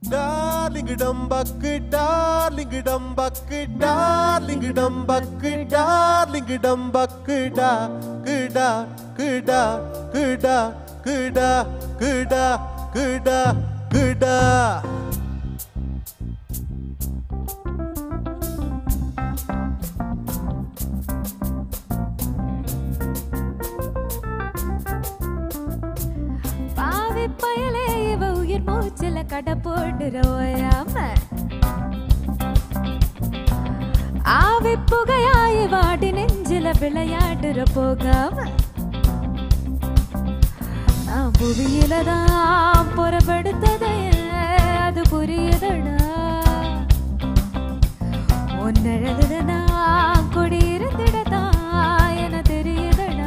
Darling டம்பக்கு darling டம்பக்கு darling டம்பக்கு டார்லிங் டம்பக்கு டா கிடா கிடா கிடா கிடா கிடா கிடா கிடா பாவி பயலே இவ உயிர் மூச்சுல கடை போடுற ஓயாம ஆவி புகையாய் வாடி நெஞ்சில விளையாடுற போகாம நான் புவியில தான் புறப்படுத்ததே அது புரியுதடா உன்னழகுல நான் குடியிருந்திடதான் என தெரியுதடா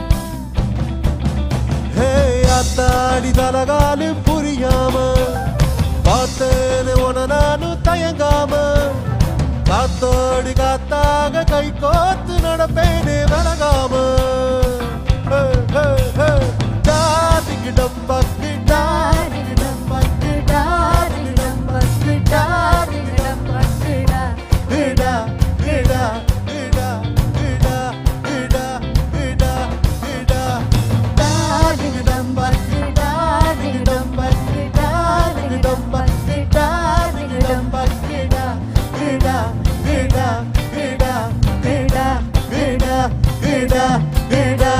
ஹே அத்தாடி தலகாலு புரியாம பார்த்தேன்னு உன நானும் தயங்காம காத்தோடி காத்தாக கை கோத்து நடப்பேனே விலகாம ஹே, ஹே, ஹே. டார்லிங் டம்பக்கு டார்லிங் டம்பக்கு டார்லிங் டம்பக்கு டார்லிங் கிடா கிடா கிடா கிடா கிடா கிடா கிடா டார்லிங் டம்பக்கு டார்லிங் டம்பக்கு டார்லிங் டம்பக்கு டார்லிங் டம்பக்கு டா கிடா கிடா கிடா கிடா கிடா கிடா கிடா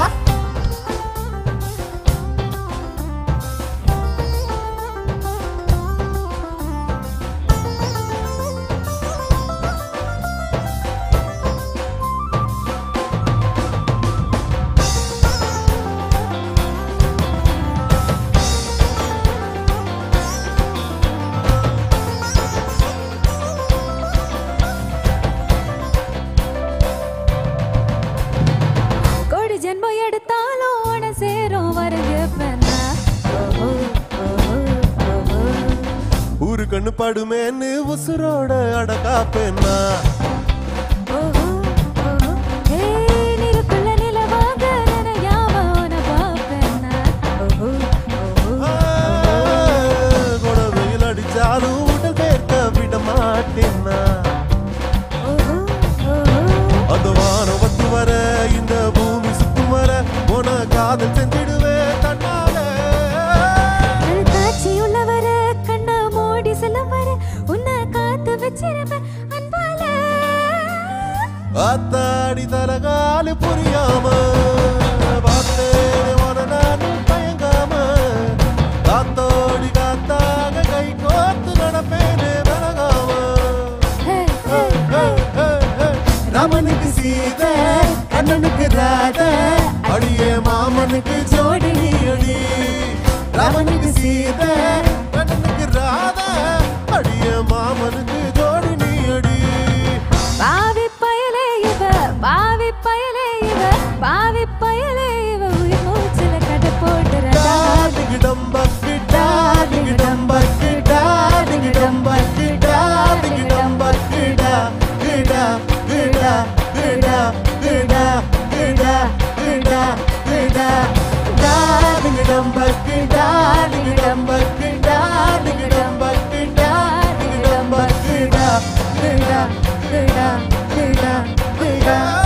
கோடி ஜென்மம் எடுத்தாலும் உன சேரும் வருக பெண்ணா ஓஹோ, ஓஹோ, ஓஹோ. ஊரு கண்ணு படுமேன்னு உசுரோட அடக்காப்பேன்னா ஓஹோ, ஓஹோ. ஏய், நிலக்குள்ள நிலவாக நனையாம உன்னை பார்ப்பேனா? ஓஹோ, ஓஹோ. கூட வெயில் அடிச்சாலும் உடல் பேர்க்க விட மாட்டேன்னா ஓஹோ, ஓஹோ. அந்த வானம் வந்து வர இந்த பூமி சுத்தும் வர உன காதல் செஞ்சிடுவேன் தன்னால கண்காட்சியுள்ளவர, கண்ணை மூடி செல்லும் வர, உன்னை காத்து வச்சிருப்பேன் அன்பால. அத்தாடி தலகாலு புரியாம பார்த்தேன் உன நானும் தயங்காம காத்தோடி காத்தாக கை கோத்து நடப்பேனே விலகாம ஹே, ஹே, ஹே. ராமனுக்கு சீத கண்ணனுக்கு ராத அடியே மாமனுக்கு ஜோடி நீ அடி ராமனுக்கு சீத கண்ணனுக்கு ராத அடியே மாமனுக்கு ஜோடி நீ அடி பாவி பயலே இவ பாவி பயலே இவ பாவி பயலே இவ உயிர் மூச்சுல கடை போடுறதா டாடிகிடம் பக்கு டாடிகிடம் பக்கு டாடிகிடம் பக்கு டாடிகிடம் பக்கு டா கிடா கிடா கிடா கிடா கிடா கிடா கிடா டாடிகிடம் பக்கு டாடிகிடம் பக்கு டாடிகிடம் பக்கு டாடிகிடம் பக்கு டா கிடா கிடா கிடா கிடா